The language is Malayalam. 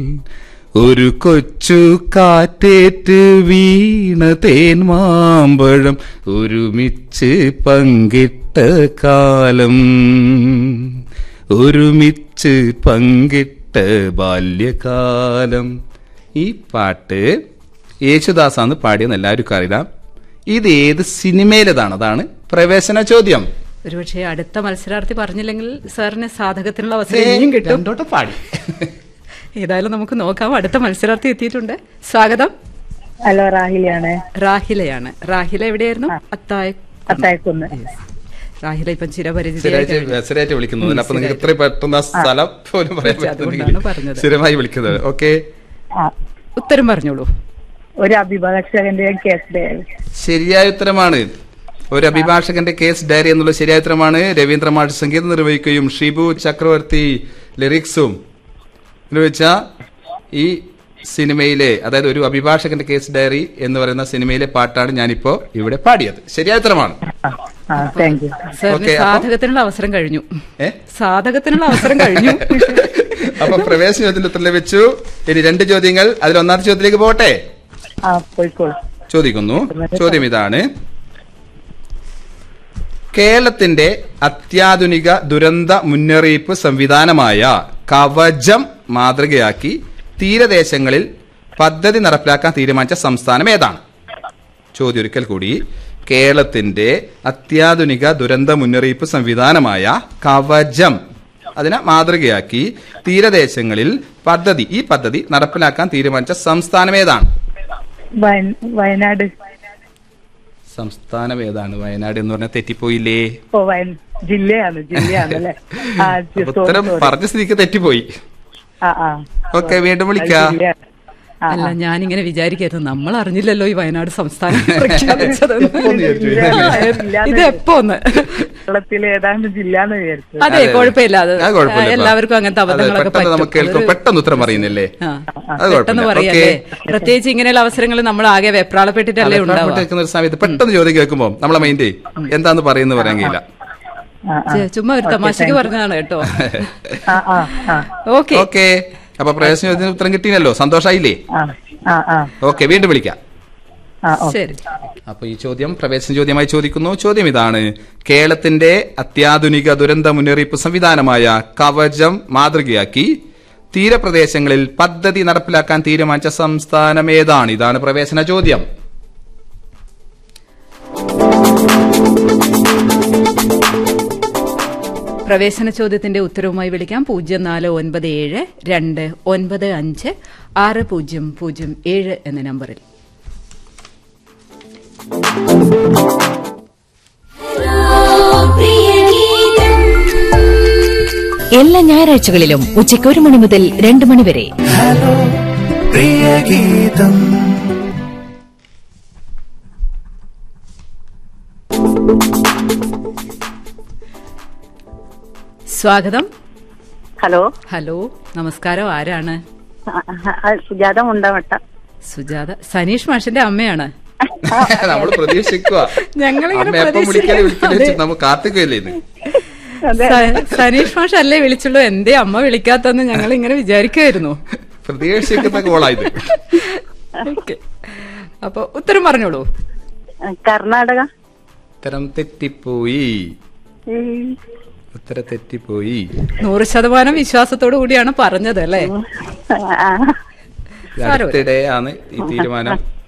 ഒരു കൊച്ചു കാറ്റേറ്റ് വീണ തേന്മാമ്പഴം ഒരുമിച്ച് പങ്കിട്ട കാലം ഒരുമിച്ച് പങ്കിട്ട ബാല്യകാലം ഈ പാട്ട് യേശുദാസാന്ന് പാടിയെന്ന് എല്ലാവർക്കും അറിയാം ഇത് ഏത് സിനിമയിലേതാണ് അതാണ് പ്രവേശന ചോദ്യം ഒരുപക്ഷെ അടുത്ത മത്സരാർത്ഥി പറഞ്ഞില്ലെങ്കിൽ സാറിന് സാധകത്തിനുള്ള അവസരം ഇനിയും കിട്ടും രണ്ടോട്ടം പാടി ഏതായാലും നമുക്ക് നോക്കാം അടുത്ത മത്സരാർത്ഥി എത്തിയിട്ടുണ്ട് സ്വാഗതം ഹലോ റാഹിലാണ് റാഹിലയാണ് റാഹില എവിടെയായിരുന്നു അത്തായ അത്തായക്കുന്ന് റാഹില ഇപ്പം സ്ഥിരമായിട്ട് ചിരപരിചിതയായിട്ട് സ്ഥിരമായിട്ട് വിളിക്കുന്നത് അപ്പൊ നിങ്ങൾക്ക് ഇത്ര പെട്ടെന്ന് ആ സ്ഥലം പോലും പറയാൻ അതുകൊണ്ടാണ് പറ്റുന്നില്ല പറഞ്ഞത്. സ്ഥിരമായി വിളിക്കുന്നത് ഓക്കെ ആ ഉത്തരം പറഞ്ഞോളൂ ഒരു അഭിഭാഷകന്റെ കേസ് ശരിയായ ഉത്തരമാണ് ഒരു അഭിഭാഷകന്റെ കേസ് ഡയറി എന്നുള്ള ശരിയായ ഉത്തരമാണ് രവീന്ദ്ര മാഷ് സംഗീതം നിർവഹിക്കുകയും ഷിബു ചക്രവർത്തി ലിറിക്സും നിർവഹിച്ച ഈ സിനിമയിലെ അതായത് ഒരു അഭിഭാഷകന്റെ കേസ് ഡയറി എന്ന് പറയുന്ന സിനിമയിലെ പാട്ടാണ് ഞാനിപ്പോ ഇവിടെ പാടിയത് ശരിയായ ഉത്തരമാണ് ആ താങ്ക് യു സാറിന് ഓക്കേ, അപ്പൊ- സാധകത്തിനുള്ള അവസരം കഴിഞ്ഞു ഏ സാധകത്തിനുള്ള അവസരം കഴിഞ്ഞു അപ്പൊ പ്രവേശന ചോദ്യത്തിന്റെ ഉത്തരം ലഭിച്ചു ഇനി രണ്ട് ചോദ്യങ്ങൾ അതിൽ ഒന്നാമത്തെ ചോദ്യത്തിലേക്ക് പോട്ടെ ആ പോയിക്കോളൂ ചോദിക്കുന്നു ചോദ്യം ഇതാണ് കേരളത്തിന്റെ അത്യാധുനിക ദുരന്ത മുന്നറിയിപ്പ് സംവിധാനമായ കവചം മാതൃകയാക്കി തീരദേശങ്ങളിൽ പദ്ധതി നടപ്പിലാക്കാൻ തീരുമാനിച്ച സംസ്ഥാനം ഏതാണ് ചോദ്യം ഒരിക്കൽ കൂടി കേരളത്തിന്റെ അത്യാധുനിക ദുരന്ത മുന്നറിയിപ്പ് സംവിധാനമായ കവചം അതിനെ മാതൃകയാക്കി തീരദേശങ്ങളിൽ പദ്ധതി ഈ പദ്ധതി നടപ്പിലാക്കാൻ തീരുമാനിച്ച സംസ്ഥാനം ഏതാണ് വയ- വയനാട് സംസ്ഥാനം ഏതാണ് വയനാട് എന്ന് പറഞ്ഞാൽ തെറ്റിപ്പോയില്ലേ ഓ വയ ജില്ലയാണ് ജില്ലയാണ് അല്ലേ ആ ജി- അപ്പൊ sorry, ഉത്തരം sorry. പറഞ്ഞ സ്ഥിതിക്ക് തെറ്റിപ്പോയി ആ ആ ഓക്കെ വീണ്ടും അത് വിളിക്കാം ജില്ലയാണ്. ആ, അല്ല ആ. ഞാനിങ്ങനെ വിചാരിക്കായിരുന്നു നമ്മൾ അറിഞ്ഞില്ലല്ലോ ഈ വയനാട് സംസ്ഥാനം പ്രഖ്യാപിച്ചതെന്ന്. എപ്പോന്ന് വിചാരിച്ചു? ജില്ലയാണ് ഇത് എപ്പോന്ന് കേരളത്തിലെ ഏതാണ്ട് ജില്ലാന്ന് വിചാരിച്ചു അതെ അതെ. കുഴപ്പമില്ല അത് അത് കുഴപ്പമില്ല. എല്ലാവർക്കും അങ്ങനത്തെ അതെ, അബദ്ധങ്ങളൊക്കെ പെട്ടെന്ന് നമുക്ക് കേൾക്കും അതൊരു- പെട്ടെന്ന് ഉത്തരം അറിയുന്നില്ലേ ആ, അത് പെട്ടെന്ന് കുഴപ്പമില്ല. പറയല്ലേ ഓക്കേ. പ്രത്യേകിച്ച് ഇങ്ങനെയുള്ള അവസരങ്ങൾ നമ്മൾ ആകെ വെപ്രാളപ്പെട്ടിട്ടല്ലേ അതെ, ഉണ്ടാവുക കേൾക്കുന്ന ഒരു സമയത്ത് പെട്ടെന്ന് ചോദ്യം കേൾക്കുമ്പോ നമ്മളെ മൈൻഡ് എന്താന്ന് പറയുന്നത് പറയാൻ കഴിയില്ല ആ ആ ചെ- ചുമ്മാ ഒരു തമാശക്ക് പറഞ്ഞതാണ് കേട്ടോ ആ ആ ആ ഓക്കെ ഓക്കെ അപ്പൊ പ്രവേശന ചോദ്യത്തിന് ഉത്തരം കിട്ടിയല്ലോ സന്തോഷായില്ലേ ആ ആ ആ ഓക്കെ വീണ്ടും വിളിക്കാം ആ ഓ ശരി അപ്പൊ ഈ ചോദ്യം പ്രവേശന ചോദ്യമായി ചോദിക്കുന്നു ചോദ്യം ഇതാണ് കേരളത്തിന്റെ അത്യാധുനിക ദുരന്ത മുന്നറിയിപ്പ് സംവിധാനമായ കവചം മാതൃകയാക്കി തീരപ്രദേശങ്ങളിൽ പദ്ധതി നടപ്പിലാക്കാൻ തീരുമാനിച്ച സംസ്ഥാനം ഏതാണ് ഇതാണ് പ്രവേശന ചോദ്യം പ്രവേശന ചോദ്യത്തിന്റെ ഉത്തരവുമായി വിളിക്കാം പൂജ്യം നാല് ഒൻപത് ഏഴ് രണ്ട് ഒൻപത് അഞ്ച് ആറ് പൂജ്യം പൂജ്യം ഏഴ് എന്ന നമ്പറിൽ എല്ലാ ഞായറാഴ്ചകളിലും ഉച്ചയ്ക്ക് ഒരു മണി മുതൽ രണ്ട് മണി വരെ പ്രിയഗീതം സ്വാഗതം ഹലോ ഹലോ നമസ്കാരം ആരാണ് സുജാത മുണ്ടവട്ട സുജാത സനീഷ് മാഷിന്റെ അമ്മയാണ് നമ്മൾ പ്രതീക്ഷിക്കുക ഞങ്ങളിങ്ങനെ അമ്മ എപ്പം വിളിക്കല് വിളിക്കല് പ്രതീക്ഷിക്കുന്നു. നമുക്ക് കാത്തുകയല്ലേ ഇത് സ- സനീഷ് മാഷ് അല്ലേ വിളിച്ചുള്ളൂ എന്തേ അമ്മ വിളിക്കാത്തെന്ന് ഞങ്ങൾ ഇങ്ങനെ വിചാരിക്കുമായിരുന്നു പ്രതീക്ഷിക്കുന്ന കോളായത് ഓക്കെ അപ്പൊ ഉത്തരം പറഞ്ഞോളൂ കർണാടക ഉത്തരം തെറ്റിപ്പോയി ഉത്തരം തെറ്റിപ്പോയി നൂറ് ശതമാനം വിശ്വാസത്തോടു കൂടിയാണ് പറഞ്ഞത് അല്ലേ അടുത്തിടെ ആണ് ഈ തീരുമാനം